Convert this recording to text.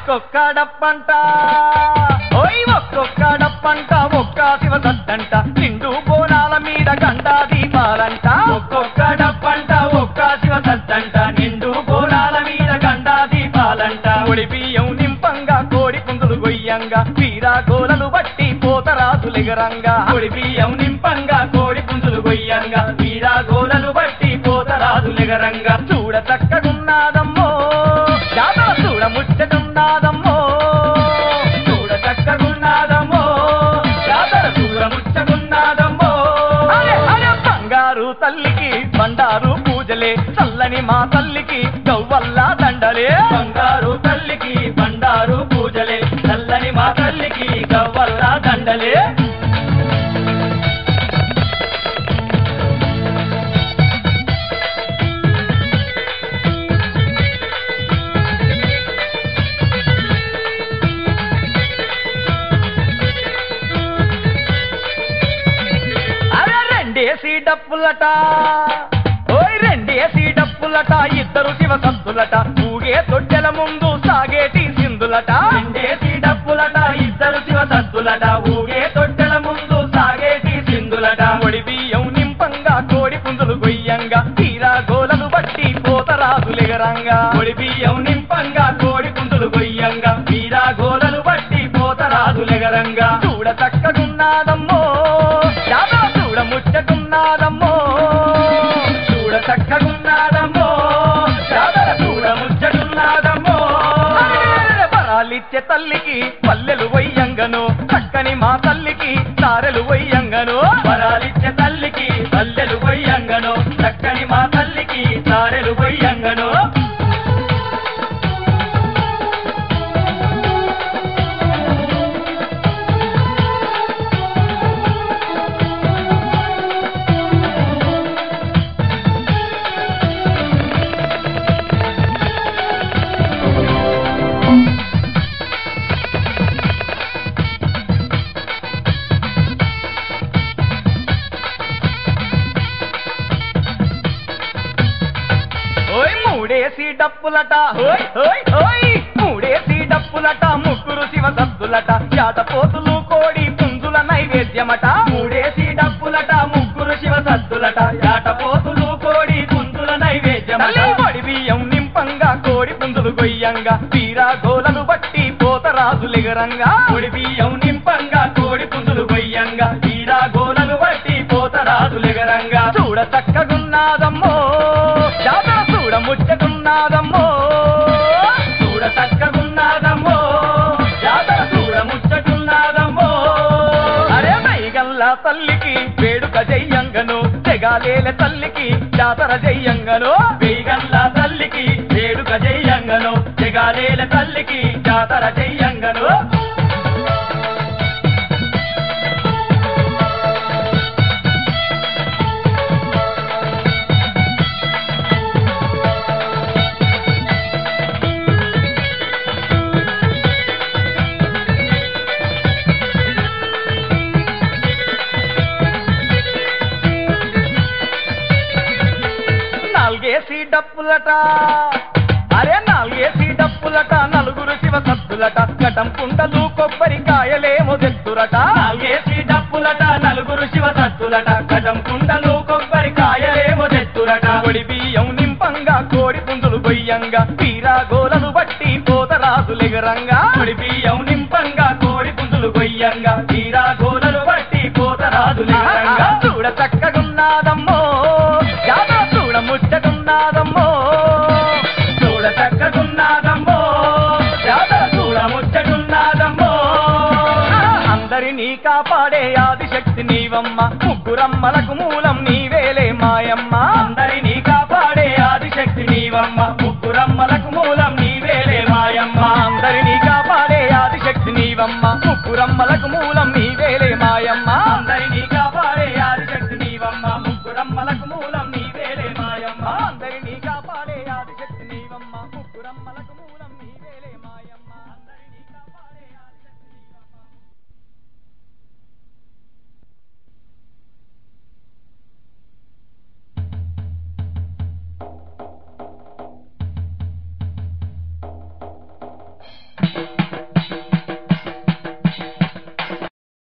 ఒక్కొక్క డప్పంట ఓయ్ ఒక్కొక్క డప్పంట ఒక్క శివ సత్తంట నిండు బోనాల మీద గండా దీపాలంట ఒక్కొక్క డప్పంట ఒక్క శివ సత్తంట నిండు బోనాల మీద గండా దీపాలంట ఒడి బియ్యం నింపంగా కోడి పుందులు గొయ్యంగా వీరా గోలలు బట్టి పోతరాజులెగరంగా ఒడి బియ్యం నింపంగా కోడి పుందులు గొయ్యంగా వీరా గోలలు బట్టి పోతరాజులెగరంగా చూడ చక్కగున్నాదమ్మో జాతర చూడ ముచ్చటున్నాదమ్మో చూడ చక్కగున్నాదమ్మో జాతర చూడ ముచ్చటున్నాదమ్మో అరే అరే బంగారు తల్లికి బండారు పూజలే చల్లని మా తల్లికి గవ్వల్లా దండలే బంగారు తల్లికి బండారు పూజలే చల్లని మా తల్లికి గవ్వల్లా దండలే అరే రెండేసి డప్పులట ఓయ్ రెండేసి డప్పులట ఇద్దరు శివ సత్తులట ఊగే తొట్టెల ముందు సాగేటి సింధులట రెండేసి డప్పులట ఇద్దరు శివ సత్తులట ఊగే తొట్టెల ముందు సాగేటి సింధులట ఒడి బియ్యం నింపంగా కోడి పుంజులు గొయ్యంగా తీరా గోలలు బట్టి పోతరాజులెగరంగా ఒడి బియ్యం నింపంగా కోడి పుంజులు గొయ్యంగా తీరా గోలలు బట్టి పోతరాజులెగరంగా చూడ చక్కగున్నాదమ్మో జాతర చూడ ముచ్చటున్నాదమ్మో చూడ చక్కగున్నాదమ్మో జాతర చూడ ముచ్చటున్నాదమ్మో వరాలిచ్చే తల్లికి పల్లెలు వయ్యంగను చక్కని మా తల్లికి తారెలు వయ్యంగను వరాలిచ్చే తల్లికి పల్లెలు వయ్యంగను చక్కని మా తల్లికి తారెలు వయ్యంగను ఓయ్ మూడేసి డప్పులట ఓయ్ ఓయ్ ఓయ్ మూడేసి డప్పులట ముగ్గురు శివ సద్దులట జాటపోతులు కోడి పుంజుల నైవేద్యమట మూడేసి డప్పులట ముగ్గురు శివ సద్దులట జాటపోతులు కోడి పుంజుల నైవేద్యమట పొడి బియ్యం నింపంగా కోడి పుంజులు గొయ్యంగా వీరా గోలలు బట్టి పోతరాజులెగరంగా పొడి బియ్యం నింపంగా కోడి పుంజులు గొయ్యంగా వీరా గోలలు బట్టి పోతరాజులెగరంగా చూడ చక్కగున్నాదమ్మో జాతర చూడ ముచ్చటున్నాదమ్మో చూడ చక్కగున్నాదమ్మో జాతర చూడ ముచ్చటున్నాదమ్మో అరే మైగల్లా తల్లికి వేడుక జయ్యంగను తెగాలేల తల్లికి జాతర జయ్యంగను వేగల్లా తల్లికి వేడుక జయ్యంగను తెగాలేల తల్లికి జాతర జయ్యంగను నాలుగేసి డప్పులట అరే నాలుగేసి డప్పులట నలుగురు శివ సత్తులట కటం కుండలు కొబ్బరికాయలేమో తెత్తురట నాలుగేసి డప్పులట నలుగురు శివ సత్తులట కటం కుండలు కొబ్బరికాయలేమో తెత్తురట కొడి బియ్యం నింపంగా కోడి పుంజులు గొయ్యంగా తీరా గోలలు బట్టి పోతరాజులెగరంగా కొడి బియ్యం నింపంగా కోడి పుంజులు గొయ్యంగా తీరా గోలలు బట్టి పోతరాజులెగరంగా చూడ చక్కగున్నాదమ్మో జాతర చూడ ముచ్చటున్నాదమ్మో చూడ చక్కగున్నాదమ్మో జాతర చూడ ముచ్చటున్నాదమ్మో అందరినీ కాపాడే ఆదిశక్తి నీవమ్మ ముగ్గురమ్మలకు మూలం నీవేలే మాయమ్మ అందరినీ కాపాడే ఆదిశక్తి నీవమ్మ